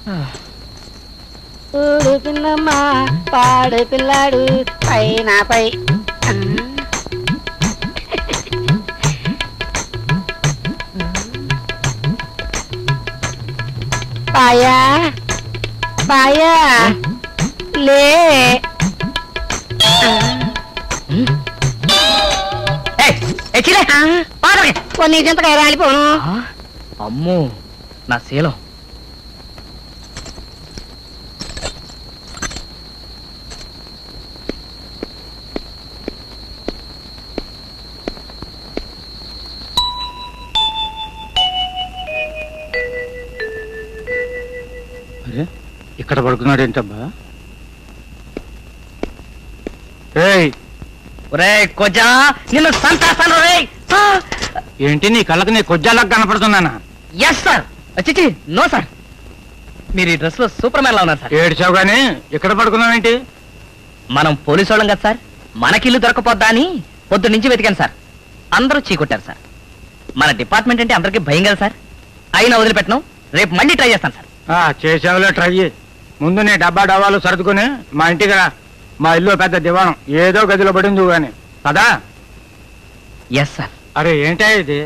ఊడు పిన్నమ్మ పాడు పిల్లాడు పైన పై పాయా పాయా లే కొన్ని చింతకాయ రాలిపోను అమ్మో నా శీలం అరే ఇక్కడ పడుకున్నాడు ఏంటబ్బా ఏయ్ ఒరే కొజా నిన్ను సంతాస్తాను రే ఏంటి నీ కళ్ళకి నీ కొజ్జాలకు కనపడుతున్నానా ఎస్ సార్ చిచి నో సార్ మీరు ఈ డ్రెస్ లో సూపర్ మ్యాన్ లా ఉన్నారు సార్ ఏడ్చావు గానీ ఇక్కడ పడుకున్నావేంటి మనం పోలీసు వాళ్ళం కదా సార్ మనకిల్లు దొరకపోద్దా అని పొద్దు నుంచి వెతికాను సార్ అందరూ చీకొట్టారు సార్ మన డిపార్ట్మెంట్ అంటే అందరికీ భయం కదా సార్ అయినా వదిలిపెట్టను రేపు మళ్ళీ ట్రై చేస్తాను సార్ ఆ చేసావులే ట్రై చేయి ముందు నీ డబ్బా డబ్బాలు సర్దుకుని మా ఇంటికి రా మా ఇల్లు పెద్ద దివాణం ఏదో గదిలో పడింది గాని కదా ఎస్ సార్ అరే ఏంటా ఇది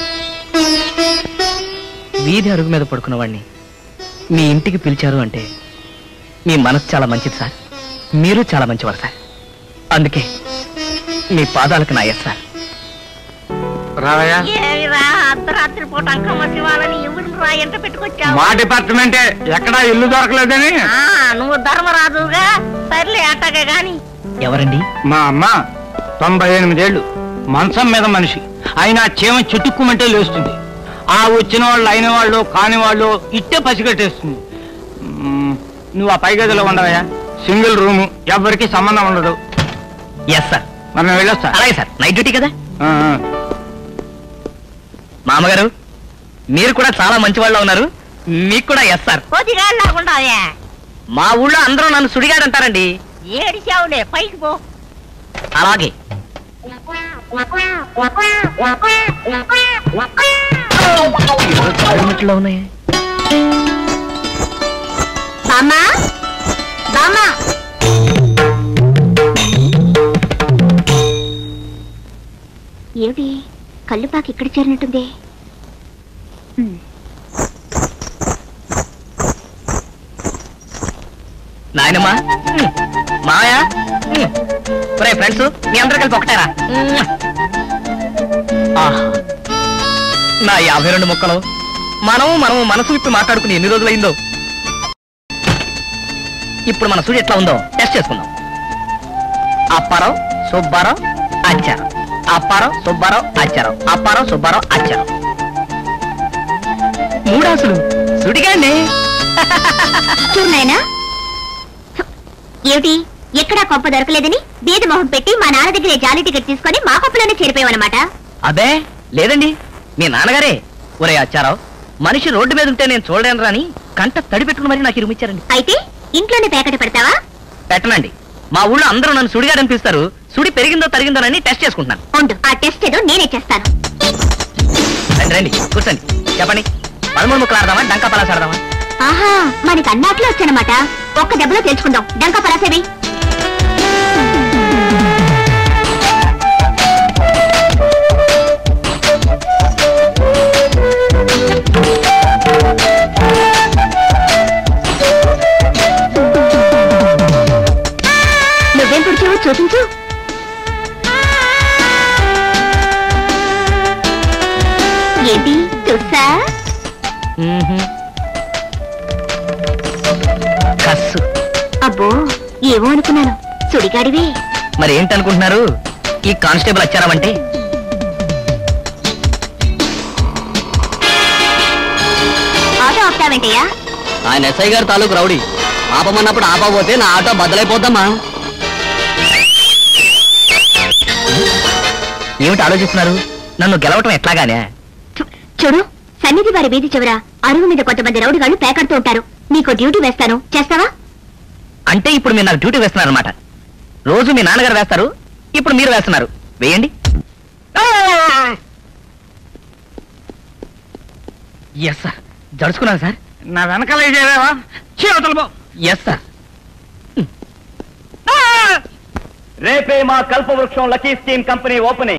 వీధి అరుగు మీద పడుకున్న వాడిని మీ ఇంటికి పిలిచారు అంటే మీ మనసు చాలా మంచిది సార్ మీరు చాలా మంచివారు సార్ అందుకే మీ పాదాలకు నా ఎస్ సార్ రావయ్యా ఏమిరా అర్ధరాత్రి పూట అంకమ్మ శివాలని ఎవరు రా ఎంట పెట్టుకొచ్చావు మా డిపార్ట్మెంటే ఎక్కడా ఇల్లు దొరకలేదని ఆ, నువ్వు ధర్మరాజుగా సర్లే అట్టగే గాని ఎవరండి మా అమ్మ తొంభై ఎనిమిదేళ్లు మంచం మీద మనిషి అయినా చీమ చుట్టుక్కుమంటే లేస్తుంది ఆ వచ్చిన వాళ్ళు అయిన వాళ్ళు కాని వాళ్ళు ఇట్టే పసిగట్టేస్తుంది మ్మ్, నువ్వు ఆ పై గదిలో ఉండవయ్యా సింగిల్ రూము ఎవరికి సంబంధం ఉండదు ఎస్ సార్ మరి నేను వెళ్ళొస్తా అలాగే సార్ నైట్ డ్యూటీ కదా ఆ, ఆ. మామగారు మీరు కూడా చాలా మంచి వాళ్ళ ఉన్నారు మీకు కూడా ఎస్ సార్ కొద్దిగా లేకుండా మా ఊళ్ళో అందరూ నన్ను సుడిగాడు అంటారండి ఏడిచావులే పైకి పో అలాగే జారినట్లో ఉన్నాయి బామ్మా బామ్మా ఏమిటి కళ్ళుపాకి ఇక్కడ చేరినట్టుంది నాయనమ్మా మాయా ఒరే ఫ్రెండ్స్ మీ అందరూ కలిపి ఒకటేరా ఆహా. నా యాభై రెండు ముక్కలు మనం మనం మనసు విప్పి మాట్లాడుకుని ఎన్ని రోజులైందో ఇప్పుడు మన సూర్య ఎట్లా ఉందో టెస్ట్ చేసుకుందాం అప్పారావు సుబ్బారావు ఆచారం అప్పారావు సుబ్బారావు ఆచారం అప్పారావు సుబ్బారావు ఆచారం మూడాసులు సుడిగాండి చూడు నాయనా ఏమిటి ఎక్కడా కొంప దొరకలేదని బీద మొహం పెట్టి మా నాన్న దగ్గరే జాలి టికెట్ తీసుకొని మా కొంపలోనే చేరిపోయావన్నమాట అదే లేదండి మీ నాన్నగారే ఒరే అచ్చారావు మనిషి రోడ్డు మీద ఉంటే నేను చూడలేను రాని కంట తడి పెట్టుకుని మరి నాకు ఇరుమిచ్చారండి అయితే ఇంట్లోనే పేకట పెడతావా పెట్టనండి మా ఊళ్ళో అందరూ నన్ను సుడిగాడని పిలుస్తారు సుడి పెరిగిందో తరిగిందోనని టెస్ట్ చేసుకుంటున్నాను ఉండు ఆ టెస్ట్ ఏదో నేనే చేస్తాను రండి రండి కూర్చోండి చెప్పండి పదమూడు ముక్కలు ఆడదామా డంకా పలాస్ ఆడదామా ఆహా మనకి అన్నాట్లో వచ్చానమాట ఒక్క దెబ్బలో తెలుసుకుందాం డంకా పరాసేవి నువ్వేం పుడిచావో చూపించు ఏంటి తుస్సా కస్సు అబ్బో ఏమో అనుకున్నాను సుడిగాడివే మరి ఏంటనుకుంటున్నారు ఈ కానిస్టేబుల్ వచ్చారామంటే ఆటో ఆపుతావేంటయ్యా ఆయన ఎస్ఐ గారు తాలూకు రౌడీ ఆపమన్నప్పుడు ఆపకపోతే నా ఆటో బద్దలైపోద్దమ్మా ఏమిటి ఆలోచిస్తున్నారు నన్ను గెలవటం ఎట్లాగానే చు- చూడు సన్నిధి వారి వీధి చివర అరుగు మీద కొంతమంది రౌడీగాళ్ళు పేకడుతూ ఉంటారు నీకు డ్యూటీ వేస్తాను చేస్తావా అంటే ఇప్పుడు మీరు నాకు డ్యూటీ వేస్తున్నారు అనమాట రోజు మీ నాన్నగారు వేస్తారు ఇప్పుడు మీరు వేస్తున్నారు వేయండి ఎస్ సార్ జడుచుకున్నాను సార్ నా వెనకాల చేరావా చేవతలు పో ఎస్ సార్ ఆ! రేపే మా కల్పవృక్షం లక్కీ స్కీమ్ కంపెనీ ఓపెనింగ్